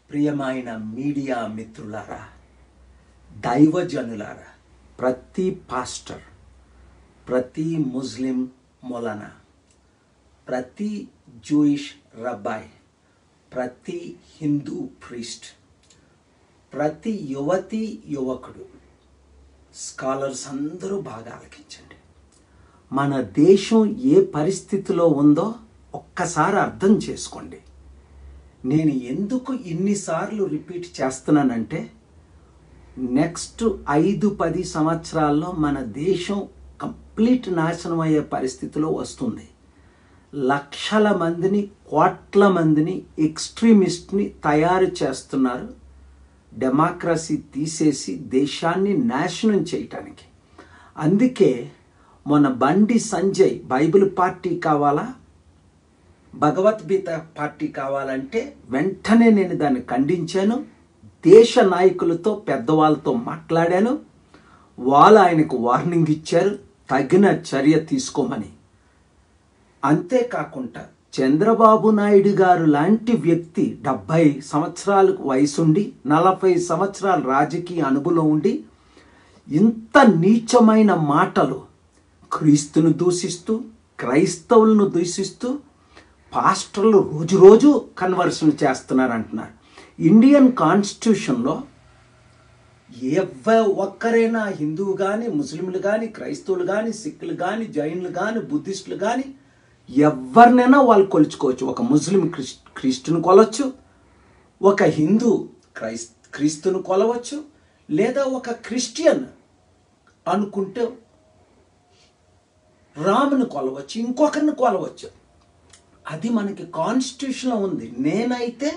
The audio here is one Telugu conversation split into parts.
ప్రియమైన మీడియా మిత్రులారా దైవజనులారా ప్రతి పాస్టర్ ప్రతి ముస్లిం మొలన ప్రతి జూయిష్ రబ్బాయ్ ప్రతి హిందూ ప్రీస్ట్ ప్రతి యువతి యువకుడు స్కాలర్స్ అందరూ బాగా ఆలకించండి మన దేశం ఏ పరిస్థితిలో ఉందో ఒక్కసారి అర్థం చేసుకోండి నేను ఎందుకు ఇన్నిసార్లు రిపీట్ చేస్తున్నానంటే నెక్స్ట్ ఐదు పది సంవత్సరాల్లో మన దేశం కంప్లీట్ నాశనం అయ్యే పరిస్థితిలో వస్తుంది లక్షల మందిని కోట్ల మందిని ఎక్స్ట్రీమిస్ట్ని తయారు చేస్తున్నారు డెమోక్రసీ తీసేసి దేశాన్ని నాశనం చేయటానికి అందుకే మన బండి సంజయ్ బైబిల్ పార్టీ కావాలా భగవద్గీత పార్టీ కావాలంటే వెంటనే నేను దాన్ని ఖండించాను దేశ నాయకులతో పెద్దవాళ్ళతో మాట్లాడాను వాళ్ళు ఆయనకు వార్నింగ్ ఇచ్చారు తగిన చర్య తీసుకోమని అంతేకాకుండా చంద్రబాబు నాయుడు గారు లాంటి వ్యక్తి డెబ్భై సంవత్సరాలకు వయసుండి నలభై సంవత్సరాల రాజకీయ అనుభవం ఉండి ఇంత నీచమైన మాటలు క్రీస్తును దూషిస్తూ క్రైస్తవులను దూషిస్తూ పాస్టర్లు రోజు రోజు కన్వర్షన్ చేస్తున్నారు అంటున్నారు ఇండియన్ కాన్స్టిట్యూషన్లో ఎవ ఒక్కరైనా హిందువు కానీ ముస్లింలు కానీ క్రైస్తవులు కానీ సిక్కులు కానీ జైన్లు కానీ బుద్ధిస్టులు కానీ ఎవరినైనా వాళ్ళు కొలుచుకోవచ్చు ఒక ముస్లిం క్రిస్ క్రీస్తుని కొలవచ్చు ఒక హిందూ క్రైస్ క్రీస్తుని కొలవచ్చు లేదా ఒక క్రిస్టియన్ అనుకుంటే రాముని కొలవచ్చు ఇంకొకరిని కొలవచ్చు అది మనకి కాన్స్టిట్యూషన్లో ఉంది నేనైతే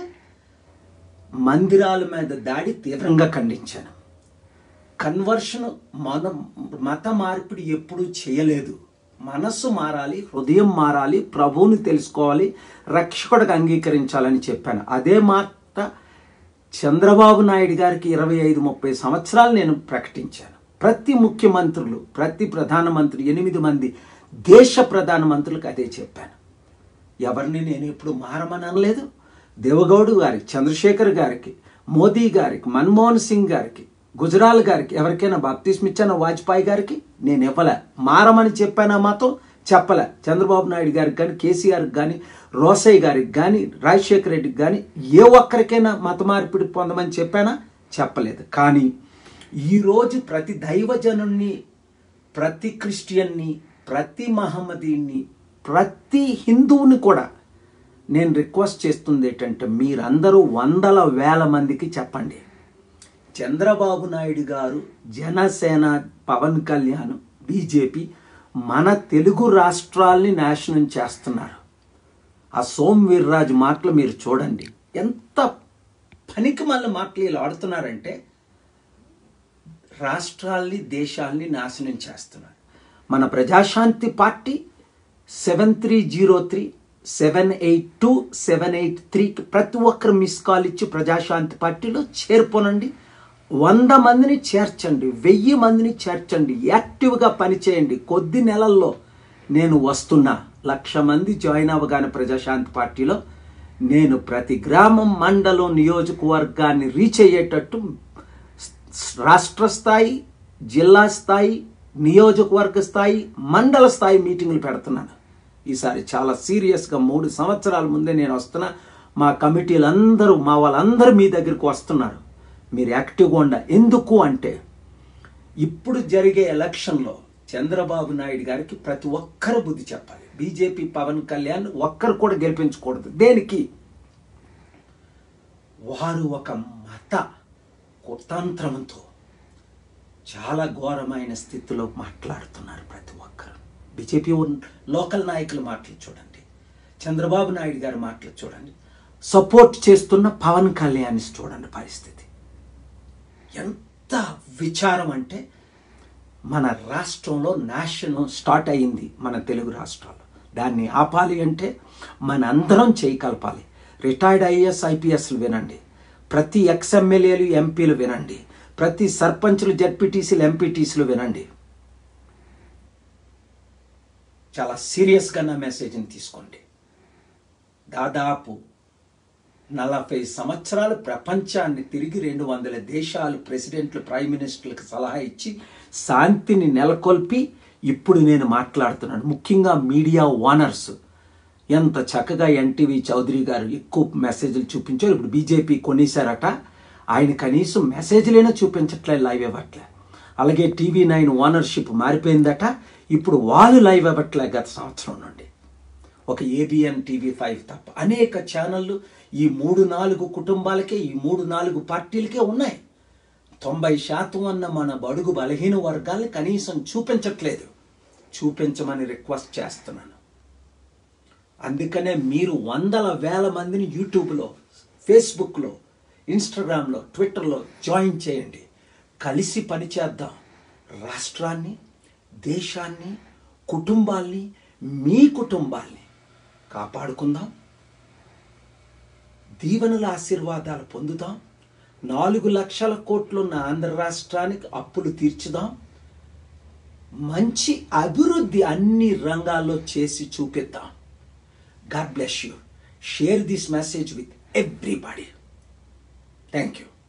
మందిరాల మీద దాడి తీవ్రంగా ఖండించాను కన్వర్షన్ మన మత మార్పిడి ఎప్పుడూ చేయలేదు మనస్సు మారాలి హృదయం మారాలి ప్రభువుని తెలుసుకోవాలి రక్షకుడికి అంగీకరించాలని చెప్పాను అదే మాట చంద్రబాబు నాయుడు గారికి ఇరవై ఐదు ముప్పై సంవత్సరాలు నేను ప్రకటించాను ప్రతి ముఖ్యమంత్రులు ప్రతి ప్రధానమంత్రి ఎనిమిది మంది దేశ ప్రధానమంత్రులకు అదే చెప్పాను ఎవరిని నేను ఎప్పుడు మారమని అనలేదు దేవగౌడు గారికి చంద్రశేఖర్ గారికి మోదీ గారికి మన్మోహన్ సింగ్ గారికి గుజరాల్ గారికి ఎవరికైనా బాప్తిస్మ ఇచ్చాను వాజ్పేయి గారికి నేను ఇవ్వలే మారమని చెప్పానా మాత్రం చెప్పలే చంద్రబాబు నాయుడు గారికి కానీ కేసీఆర్కి కానీ రోసయ్య గారికి కానీ రాజశేఖర రెడ్డికి కానీ ఏ ఒక్కరికైనా మత మార్పిడి పొందమని చెప్పానా చెప్పలేదు కానీ ఈరోజు ప్రతి దైవజనుణ్ణి ప్రతి క్రిస్టియన్ని ప్రతి మహమ్మదీన్ని ప్రతి హిందువుని కూడా నేను రిక్వెస్ట్ చేస్తుంది ఏంటంటే మీరందరూ వందల వేల మందికి చెప్పండి చంద్రబాబు నాయుడు గారు జనసేన పవన్ కళ్యాణ్ బీజేపీ మన తెలుగు రాష్ట్రాల్ని నాశనం చేస్తున్నారు ఆ సోమ్ వీర్రాజు మాటలు మీరు చూడండి ఎంత పనికి మళ్ళీ మాటలు వీళ్ళు ఆడుతున్నారంటే రాష్ట్రాల్ని దేశాల్ని నాశనం చేస్తున్నారు మన Prajashanti party seven three zero three seven eight two seven eight త్రీకి ప్రతి ఒక్కరు మిస్ కాల్ ఇచ్చి ప్రజాశాంతి పార్టీలో చేర్పోనండి వంద మందిని చేర్చండి వెయ్యి మందిని చేర్చండి యాక్టివ్గా పనిచేయండి కొద్ది నెలల్లో నేను వస్తున్నా లక్ష మంది జాయిన్ అవ్వగానే ప్రజాశాంతి పార్టీలో నేను ప్రతి గ్రామం మండలం నియోజకవర్గాన్ని రీచ్ అయ్యేటట్టు రాష్ట్ర స్థాయి జిల్లా స్థాయి నియోజకవర్గ స్థాయి మండల స్థాయి మీటింగులు పెడుతున్నాను ఈసారి చాలా సీరియస్గా మూడు సంవత్సరాల ముందే నేను వస్తున్నా మా కమిటీలందరూ మా వాళ్ళందరూ మీ దగ్గరికి వస్తున్నారు మీరు యాక్టివ్గా ఉండ ఎందుకు అంటే ఇప్పుడు జరిగే ఎలక్షన్లో చంద్రబాబు నాయుడు గారికి ప్రతి ఒక్కరు బుద్ధి చెప్పాలి బీజేపీ పవన్ కళ్యాణ్ ఒక్కరు కూడా గెలిపించకూడదు దేనికి వారు ఒక మత కుతంత్రంతో చాలా ఘోరమైన స్థితిలో మాట్లాడుతున్నారు ప్రతి ఒక్కరు బీజేపీ లోకల్ నాయకుల మాటలు చూడండి చంద్రబాబు నాయుడు గారి మాటలు చూడండి సపోర్ట్ చేస్తున్న పవన్ కళ్యాణ్ చూడండి పరిస్థితి ఎంత విచారం అంటే మన రాష్ట్రంలో నాశనం స్టార్ట్ అయింది మన తెలుగు రాష్ట్రాల్లో దాన్ని ఆపాలి అంటే మన అందరం చేయి కలపాలి రిటైర్డ్ ఐఏఎస్ ఐపీఎస్లు వినండి ప్రతి ఎక్స్ ఎమ్మెల్యేలు ఎంపీలు వినండి ప్రతి సర్పంచులు జడ్పీటీసీలు ఎంపీటీసీలు వినండి చాలా సీరియస్గా నా మెసేజ్ని తీసుకోండి దాదాపు నలభై సంవత్సరాలు ప్రపంచాన్ని తిరిగి రెండు వందల దేశాలు ప్రెసిడెంట్లు ప్రైమ్ మినిస్టర్లకు సలహా ఇచ్చి శాంతిని నెలకొల్పి ఇప్పుడు నేను మాట్లాడుతున్నాను ముఖ్యంగా మీడియా ఓనర్స్ ఎంత చక్కగా ఎన్టీవీ చౌదరి గారు ఎక్కువ మెసేజ్లు చూపించారు ఇప్పుడు బీజేపీ కొనేశారట ఆయన కనీసం మెసేజ్లైనా చూపించట్లేదు లైవ్ ఇవ్వట్లే అలాగే టీవీ నైన్ ఓనర్షిప్ మారిపోయిందట ఇప్పుడు వాళ్ళు లైవ్ ఇవ్వట్లే గత సంవత్సరం నుండి ఒక ఏబిఎన్ టీవీ ఫైవ్ తప్ప అనేక ఛానళ్ళు ఈ మూడు నాలుగు కుటుంబాలకే ఈ మూడు నాలుగు పార్టీలకే ఉన్నాయి తొంభై శాతం అన్న మన బడుగు బలహీన వర్గాల్ని కనీసం చూపించట్లేదు చూపించమని రిక్వెస్ట్ చేస్తున్నాను అందుకనే మీరు వందల వేల మందిని యూట్యూబ్లో ఫేస్బుక్లో ఇన్స్టాగ్రామ్లో ట్విట్టర్లో జాయిన్ చేయండి కలిసి పనిచేద్దాం రాష్ట్రాన్ని దేశాన్ని కుటుంబాల్ని మీ కుటుంబాల్ని కాపాడుకుందాం దీవెనల ఆశీర్వాదాలు పొందుదాం నాలుగు లక్షల కోట్లున్న ఆంధ్ర రాష్ట్రానికి అప్పులు తీర్చుదాం మంచి అభివృద్ధి అన్ని రంగాల్లో చేసి చూపిద్దాం God bless you share this message with everybody thank you